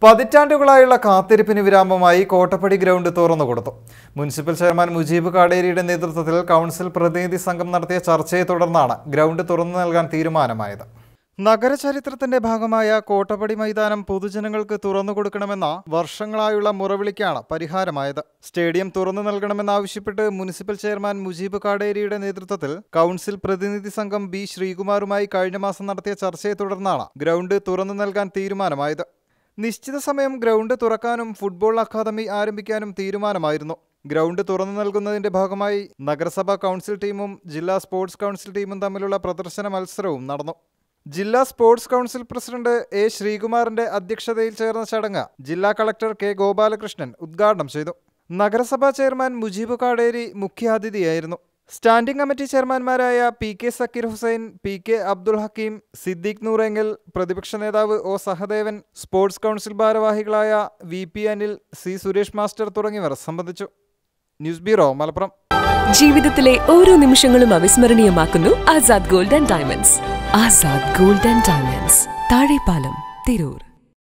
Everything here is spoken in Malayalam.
പതിറ്റാണ്ടുകളായുള്ള കാത്തിരിപ്പിന് വിരാമമായി കോട്ടപ്പടി ഗ്രൗണ്ട് തുറന്നു കൊടുത്തു മുനിസിപ്പൽ ചെയർമാൻ മുജീബ് കാടേരിയുടെ നേതൃത്വത്തിൽ കൗൺസിൽ പ്രതിനിധി സംഘം നടത്തിയ ചർച്ചയെ തുടർന്നാണ് ഗ്രൗണ്ട് തുറന്നു നൽകാൻ തീരുമാനമായത് നഗരചരിത്രത്തിന്റെ ഭാഗമായ കോട്ടപ്പടി മൈതാനം പൊതുജനങ്ങൾക്ക് തുറന്നു കൊടുക്കണമെന്ന വർഷങ്ങളായുള്ള മുറവിളിക്കാണ് പരിഹാരമായത് സ്റ്റേഡിയം തുറന്നു നൽകണമെന്നാവശ്യപ്പെട്ട് മുനിസിപ്പൽ ചെയർമാൻ മുജീബ് കാടേരിയുടെ നേതൃത്വത്തിൽ കൗൺസിൽ പ്രതിനിധി സംഘം ബി ശ്രീകുമാറുമായി കഴിഞ്ഞ മാസം നടത്തിയ ചർച്ചയെ തുടർന്നാണ് ഗ്രൗണ്ട് തുറന്നു നൽകാൻ തീരുമാനമായത് നിശ്ചിത സമയം ഗ്രൗണ്ട് തുറക്കാനും ഫുട്ബോൾ അക്കാദമി ആരംഭിക്കാനും തീരുമാനമായിരുന്നു ഗ്രൗണ്ട് തുറന്നു നൽകുന്നതിന്റെ ഭാഗമായി നഗരസഭാ കൗൺസിൽ ടീമും ജില്ലാ സ്പോർട്സ് കൗൺസിൽ ടീമും തമ്മിലുള്ള പ്രദർശന മത്സരവും നടന്നു ജില്ലാ സ്പോർട്സ് കൗൺസിൽ പ്രസിഡന്റ് എ ശ്രീകുമാറിന്റെ അധ്യക്ഷതയിൽ ചേർന്ന ചടങ്ങ് ജില്ലാ കളക്ടർ കെ ഗോപാലകൃഷ്ണൻ ഉദ്ഘാടനം ചെയ്തു നഗരസഭാ ചെയർമാൻ മുജീബ് കാടേരി മുഖ്യാതിഥിയായിരുന്നു സ്റ്റാൻഡിംഗ് കമ്മിറ്റി ചെയർമാൻമാരായ P K Zakir Hussain P K Abdul Hakeem Siddique Noorenkal പ്രതിപക്ഷ നേതാവ് ഒ സഹദേവൻ സ്പോർട്സ് കൗൺസിൽ ഭാരവാഹികളായ V P Anil C Suresh master തുടങ്ങിയവർ സംബന്ധിച്ചു ന്യൂസ് ബ്യൂറോ മലപ്പുറം ജീവിതത്തിലെ ഓരോ നിമിഷങ്ങളും അവിസ്മരണീയമാക്കുന്നു Azad gold and diamonds Azad gold and diamonds Thazhepalam Tirur